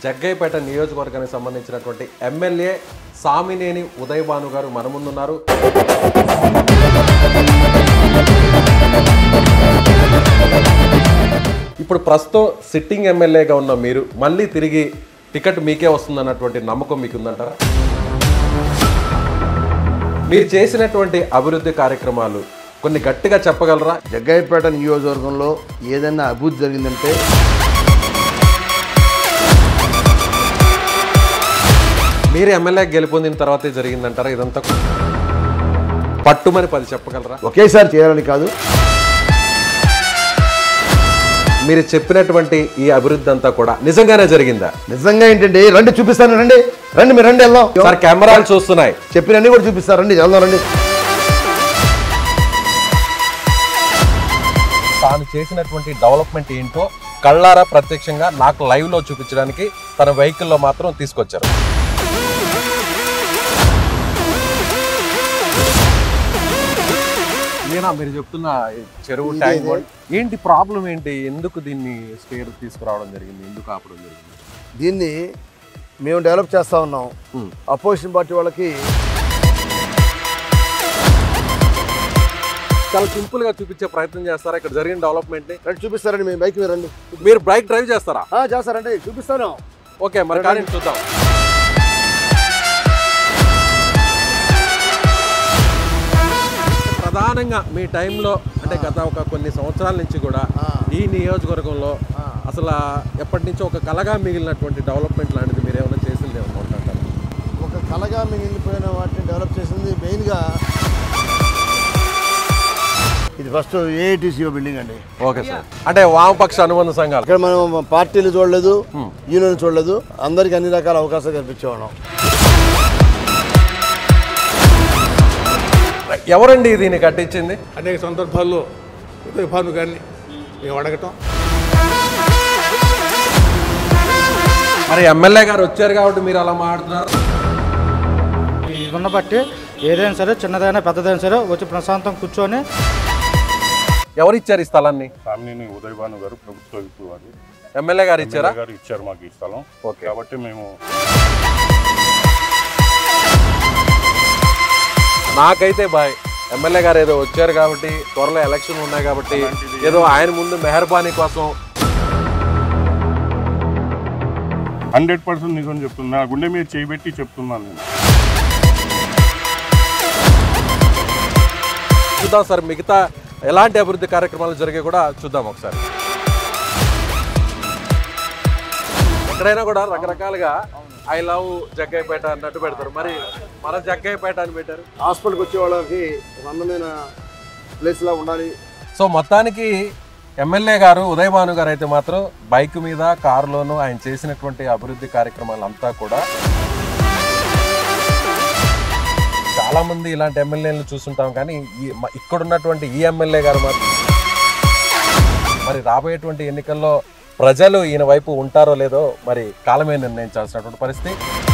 జగ్గైపేట నియోజకవర్గానికి సంబంధించినటువంటి ఎమ్మెల్యే సామినేని ఉదయ్ భాను గారు మన ముందున్నారు ఇప్పుడు ప్రస్తుతం సిట్టింగ్ ఎమ్మెల్యేగా ఉన్న మీరు మళ్ళీ తిరిగి టికెట్ మీకే వస్తుందన్నటువంటి నమ్మకం మీకు ఉందంటారా మీరు చేసినటువంటి అభివృద్ధి కార్యక్రమాలు కొన్ని గట్టిగా చెప్పగలరా జగ్గాయపేట నియోజకవర్గంలో ఏదైనా అభివృద్ధి జరిగిందంటే మీరు ఎమ్మెల్యే గెలుపొందిన తర్వాతే జరిగిందంటారా ఇదంతా పట్టుమని పది చెప్పగలరా ఒకేసారి చేయాలని కాదు మీరు చెప్పినటువంటి ఈ అభివృద్ధి అంతా కూడా నిజంగానే జరిగిందా నిజంగా ఏంటంటే రండి చూపిస్తాను రండి రండి మీరు రండి వెళ్దాం సార్ కెమెరాలు చూస్తున్నాయి చెప్పినన్ని కూడా చూపిస్తారు రండి వెళ్దాం రండి తాను చేసినటువంటి డెవలప్మెంట్ ఏంటో కళ్ళారా ప్రత్యక్షంగా నాకు లైవ్ లో చూపించడానికి తన వెహికల్లో మాత్రం తీసుకొచ్చారు నేనా మీరు చెప్తున్న ఈ చెరువు ట్యాంక్ బండ్. ఏంటి ప్రాబ్లం ఏంటి ఎందుకు దీన్ని స్టేర్ తీసుకురావడం జరిగింది ఎందుకు ఆపడం జరిగింది దీన్ని మేము డెవలప్ చేస్తా ఉన్నాం Hmm. అపోజిషన్ పార్టీ వాళ్ళకి చాలా సింపుల్ గా చూపించే ప్రయత్నం చేస్తారా ఇక్కడ జరిగిన డెవలప్మెంట్ ని రండి చూపిస్తారండి మేము బైక్ మీద రండి మీరు బైక్ డ్రైవ్ చేస్తారా ఆ, చేస్తారండి చూపిస్తాను ఓకే మరి కానీ చూద్దాం ప్రధానంగా మీ టైంలో అంటే గత ఒక కొన్ని సంవత్సరాల నుంచి కూడా ఆ. ఈ నియోజకవర్గంలో ఆ. అసలు ఎప్పటి నుంచో ఒక కలగా మిగిలినటువంటి డెవలప్మెంట్ లాంటిది మీరు ఏమైనా చేసింది ఏమన్నా ఉందంటారా? ఒక కళగా మిగిలిపోయిన వాటిని డెవలప్ చేసింది మెయిన్గా ఇది ఫస్ట్ ఏఐటీసీఓ బిల్డింగ్ అండి ఓకే సార్ అంటే వామపక్ష అనుబంధ సంఘాలు ఇక్కడ మనం పార్టీలు చూడలేదు యూనియన్ చూడలేదు అందరికి అన్ని రకాల అవకాశాలు కల్పించేవాళ్ళం ఎవరండి దీన్ని కట్టించింది అనేక సందర్భాల్లో ఉదయ భాను గారిని మేము అడగటం మరి ఎమ్మెల్యే గారు వచ్చారు కాబట్టి మీరు అలా మాట్లాడుతున్నారు ఉన్న బట్టి ఏదైనా సరే చిన్నదైనా పెద్దదైనా సరే వచ్చి ప్రశాంతం కూర్చొని ఎవరు ఇచ్చారు ఈ స్థలాన్ని ఫ్యామిలీని ఉదయ్ భాను గారు ప్రభుత్వ విప్పు వారు ఎమ్మెల్యే గారు ఇచ్చారా ఎమ్మెల్యే గారు ఇచ్చారు మాకు ఈ స్థలం ఓకే. కాబట్టి మేము నాకైతే బాయ్ ఎమ్మెల్యే గారు ఏదో వచ్చారు కాబట్టి త్వరలో ఎలక్షన్ ఉన్నాయి కాబట్టి ఏదో ఆయన ముందు మెహర్బానీ కోసం హండ్రెడ్ పర్సెంట్ నిజం చెప్తున్నా నా గుండె మీద చేయబెట్టి చెప్తున్నాను నేను చూద్దాం సార్ మిగతా ఎలాంటి అభివృద్ధి కార్యక్రమాలు జరిగే కూడా చూద్దాం ఒకసారి ఎక్కడైనా కూడా రకరకాలుగా ఐ లవ్ జగ్గైపేట అన్నట్టు పెడతారు మరి మన జగ్గైపేట అని పెట్టారు హాస్పిటల్కి వచ్చే వాళ్ళకి ఒక అందమైన ప్లేస్లా ఉండాలి సో మొత్తానికి ఎమ్మెల్యే గారు ఉదయ్ భాను గారు అయితే మాత్రం బైక్ మీద కారులోను ఆయన చేసినటువంటి అభివృద్ధి కార్యక్రమాలంతా కూడా చాలా మంది ఇలాంటి ఎమ్మెల్యేలను చూస్తుంటాం కానీ ఈ మ- ఇక్కడ ఉన్నటువంటి ఈ ఎమ్మెల్యే గారు మాత్రం మరి రాబోయేటువంటి ఎన్నికల్లో ప్రజలు ఈయన వైపు ఉంటారో లేదో మరి కాలమే నిర్ణయించాల్సినటువంటి పరిస్థితి